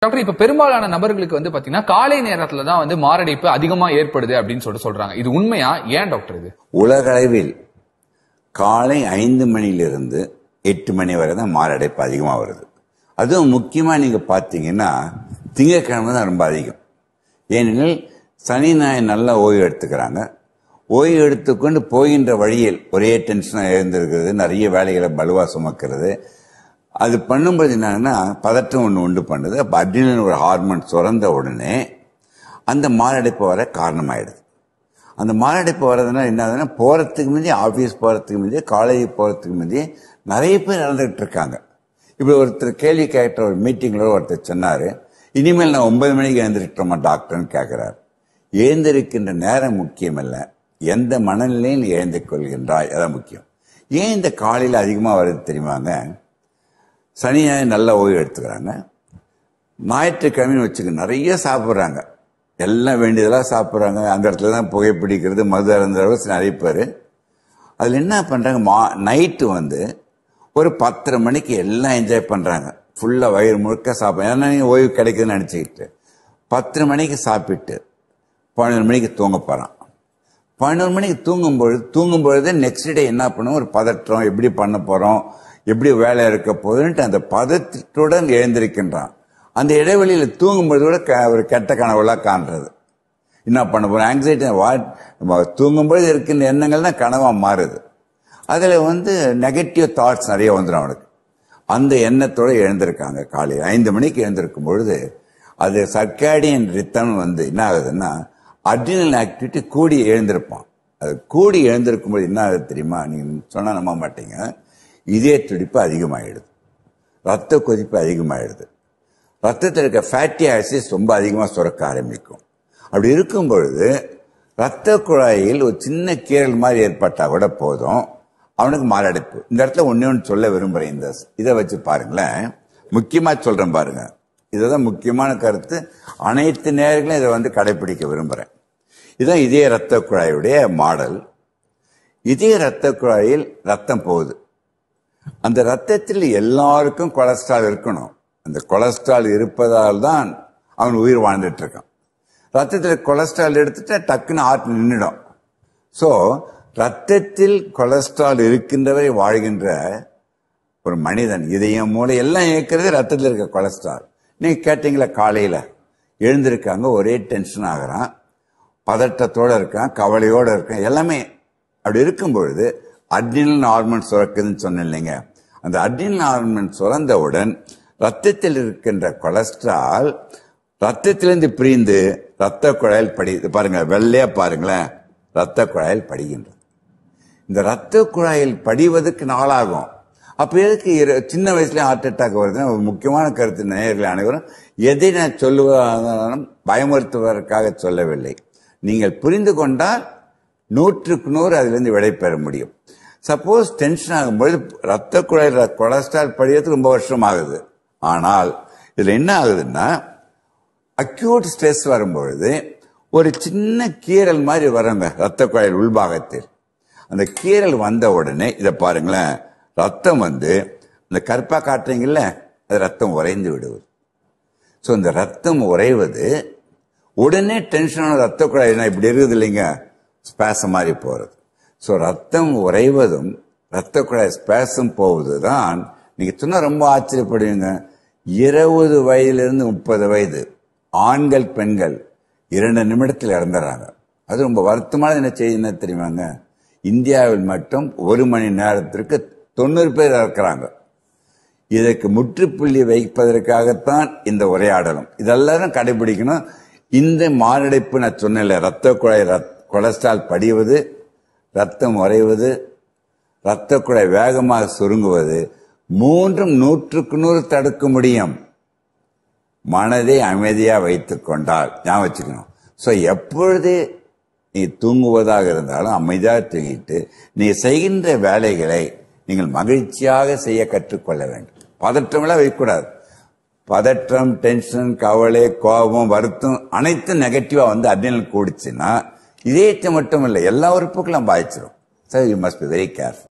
doctor இப்ப பெரும்பாலான நபர்களுக்கு வந்து பாத்தீங்கன்னா காலை நேரத்துல தான் வந்து மாரடைப்பு அதிகமா ஏற்படுது அப்படின்னு சொல்லிட்டு சொல்றாங்க இது உண்மையா ஏன் டாக்டர் இது உலகளவில் காலை ஐந்து மணிலிருந்து எட்டு மணி வரை தான் மாரடைப்பு அதிகமாக வருது அதுவும் முக்கியமாக நீங்கள் பார்த்தீங்கன்னா திங்கட்கிழமை தான் ரொம்ப அதிகம் ஏனெனில் சனி ஞாயிறு நல்லா ஓய்வு எடுத்துக்கிறாங்க ஓய்வு எடுத்துக்கொண்டு போகின்ற வழியில் ஒரே டென்ஷனாக எழுந்திருக்கிறது நிறைய வேலைகளை பலுவாக சுமக்கிறது அது பண்ணும்போது என்னன்னா பதட்டம் ஒன்று உண்டு பண்ணுது அப்போ அட்ரினல் ஒரு ஹார்மோன் சுரந்த உடனே அந்த மாரடைப்பு வர காரணமாயிடுது அந்த மாரடைப்பு வர்றதுனால என்ன ஆகுதுன்னா போகிறதுக்கு முந்தைய ஆஃபீஸ் போகிறதுக்கு முந்தைய காலேஜ் போகிறதுக்கு முந்தைய நிறைய பேர் இறந்துகிட்டு இருக்காங்க இப்படி ஒருத்தர் கேள்வி கேட்ட ஒரு மீட்டிங்கில் ஒருத்தர் சொன்னார் இனிமேல் நான் ஒன்பது மணிக்கு எழுந்திருக்கிறோமா டாக்டர்னு கேட்குறாரு எழுந்திருக்கின்ற நேரம் முக்கியமல்ல எந்த மனநிலையில் எழுந்து கொள்கின்றாய் அதான் முக்கியம் ஏன் இந்த காலையில் அதிகமாக வருது தெரியுமாங்க சனி ஞாயிறு நல்ல ஓய்வு எடுத்துக்கிறாங்க ஞாயிற்றுக்கிழமைன்னு வச்சுக்க நிறைய சாப்பிட்றாங்க எல்லாம் வேண்டியதெல்லாம் சாப்பிட்றாங்க அந்த இடத்துல தான் புகைப்பிடிக்கிறது மது அருந்துறவங்க நிறைய பேர் அதில் என்ன பண்ணுறாங்க மா நைட்டு வந்து ஒரு பத்தரை மணிக்கு எல்லாம் என்ஜாய் பண்ணுறாங்க ஃபுல்லாக வயிறு முழுக்க சாப்பிட்றாங்க ஏன்னா நீங்க ஓய்வு கிடைக்குதுன்னு நினச்சிக்கிட்டு பத்தரை மணிக்கு சாப்பிட்டு பன்னெண்டு மணிக்கு தூங்க போகிறான் பன்னெண்டு மணிக்கு தூங்கும்பொழுது தூங்கும்பொழுது நெக்ஸ்ட் டே என்ன பண்ணுவோம் ஒரு பதற்றம் எப்படி பண்ண போகிறோம் எப்படி வேலை இருக்க போகுதுன்ட்டு அந்த பதற்றத்துடன் எழுந்திருக்கின்றான் அந்த இடைவெளியில் தூங்கும்போது கூட க- ஒரு கெட்ட கனவுலாம் காண்றது என்ன பண்ண போறோம் ஆங்ஸைட்டி வாட் நம்ம தூங்கும்போது இருக்கின்ற எண்ணங்கள் தான் கனவாக மாறுது அதில் வந்து நெகட்டிவ் தாட்ஸ் நிறைய வந்துடும் அவனுக்கு அந்த எண்ணத்தோட எழுந்திருக்காங்க காலையில் ஐந்து மணிக்கு எழுந்திருக்கும் பொழுது அது சர்க்காடியன் ரித்தம் வந்து என்ன ஆகுதுன்னா அட்ரினல் ஆக்டிவிட்டி கூடி எழுந்திருப்பான் அது கூடி எழுந்திருக்கும் போது என்ன ஆகுது தெரியுமா நீங்க சொன்னா நம்ப மாட்டீங்க இதய துடிப்பு அதிகமாகிடுது ரத்த கொதிப்பு அதிகமாகிடுது ரத்தத்தில் இருக்க ஃபேட்டி ஆசிட்ஸ் ரொம்ப அதிகமாக சுரக்க ஆரம்பிக்கும் அப்படி இருக்கும் பொழுது ரத்த குழாயில் ஒரு சின்ன கீறல் மாதிரி ஏற்பட்டால் கூட போதும் அவனுக்கு மாரடைப்பு இந்த இடத்துல ஒண்ணே ஒன்று சொல்ல விரும்புகிறேன் இந்த இதை வச்சு பாருங்களேன் முக்கியமாக சொல்கிறேன் பாருங்க இதுதான் முக்கியமான கருத்து அனைத்து நேரங்களும் இதை வந்து கடைபிடிக்க விரும்புகிறேன் இதுதான் இதய ரத்த குழாயுடைய மாடல் இதய ரத்த குழாயில் ரத்தம் போகுது அந்த ரத்தத்தில் எல்லாருக்கும் கொலஸ்ட்ரால் இருக்கணும் அந்த கொலஸ்ட்ரால் இருப்பதால் தான் அவன் உயிர் வாழ்ந்துட்டு இருக்கான் ரத்தத்தில் கொலஸ்ட்ரால் எடுத்துட்டா டக்குன்னு ஹார்ட் நின்றுடும் ஸோ ரத்தத்தில் கொலஸ்ட்ரால் இருக்கின்றவரை வாழ்கின்ற ஒரு மனிதன் இதயம் மூளை எல்லாம் இயக்கிறது ரத்தத்தில் இருக்க கொலஸ்ட்ரால் நீங்க கேட்டீங்களா காலையில எழுந்திருக்காங்க ஒரே டென்ஷன் ஆகுறான் பதட்டத்தோட இருக்கான் கவலையோட இருக்கான் எல்லாமே அப்படி இருக்கும் பொழுது அட்ரினல் ஹார்மோன் சுரக்குதுன்னு சொன்னேன் இல்லைங்க அந்த அட்ரினல் ஹார்மோன் சுரந்தவுடன் ரத்தத்தில் இருக்கின்ற கொலஸ்ட்ரால் ரத்தத்திலிருந்து பிரிந்து ரத்த குழாயில் படி இது பாருங்க வெள்ளையா பாருங்களேன் ரத்த குழாயில் படிகின்றது இந்த ரத்த குழாயில் படிவதற்கு நாளாகும் அப்ப எதுக்கு இரு- சின்ன வயசுல ஹார்ட் அட்டாக் வருதுன்னா ஒரு முக்கியமான கருத்து நேயர்கள் அனைவரும் எதை நான் சொல்லுவதாலும் பயமுறுத்துவதற்காக சொல்லவில்லை நீங்கள் புரிந்து கொண்டால் நூற்றுக்கு நூறு அதிலிருந்து விடை பெற முடியும் சப்போஸ் டென்ஷன் ஆகும்பொழுது ரத்த குழாயில் கொலஸ்ட்ரால் படிவதுக்கு ரொம்ப வருஷம் ஆகுது ஆனால் இதுல என்ன ஆகுதுன்னா அக்யூட் ஸ்ட்ரெஸ் வரும்பொழுது ஒரு சின்ன கீறல் மாதிரி வருங்க ரத்த குழாயில் உள்பாகத்தில் அந்த கீறல் வந்த உடனே இதை பாருங்களேன் ரத்தம் வந்து இந்த கற்பா காட்டுறீங்கல்ல அது ரத்தம் உறைந்து விடுவது ஸோ இந்த ரத்தம் உறைவது உடனே டென்ஷனான ரத்த குழாய் என்ன இப்படி இருக்குது இல்லைங்க ஸ்பேசம் மாதிரி போறது ஸோ ரத்தம் உறைவதும் ரத்த குழாய் ஸ்பேசம் போவது தான் நீங்க சொன்னா ரொம்ப ஆச்சரியப்படுவீங்க இருபது வயதிலிருந்து முப்பது வயது ஆண்கள் பெண்கள் இரண்டு நிமிடத்தில் இறந்துடுறாங்க அது ரொம்ப வருத்தமான என்ன செய்தி என்ன தெரியுமாங்க இந்தியாவில் மட்டும் ஒரு மணி நேரத்திற்கு தொண்ணூறு பேர் இறக்குறாங்க இதற்கு முற்றுப்புள்ளி வைப்பதற்காகத்தான் இந்த உரையாடலும் இதெல்லாரும் கடைபிடிக்கணும் இந்த மாரடைப்பு நான் சொன்னேன்ல ரத்த குழாய் ரத்- கொலஸ்ட்ரால் படிவது ரத்தம் உறைவது ரத்த குழாய் வேகமாக சுருங்குவது மூன்றும் நூற்றுக்கு நூறு தடுக்க முடியும் மனதை அமைதியா வைத்துக் கொண்டால் ஞாபகம் வச்சுக்கணும் ஸோ எப்பொழுது நீ தூங்குவதாக இருந்தாலும் அமைதியாக தூங்கிட்டு நீ செய்கின்ற வேலைகளை நீங்கள் மகிழ்ச்சியாக செய்ய கற்றுக்கொள்ள வேண்டும் பதற்றமெல்லாம் வைக்கக்கூடாது பதற்றம் டென்ஷன் கவலை கோபம் வருத்தம் அனைத்தும் நெகட்டிவா வந்து அட்ரினல் கூடிச்சுன்னா இதயத்தை மட்டும் இல்லை எல்லா உறுப்புகளும் பாதிச்சிடும் so you must be very careful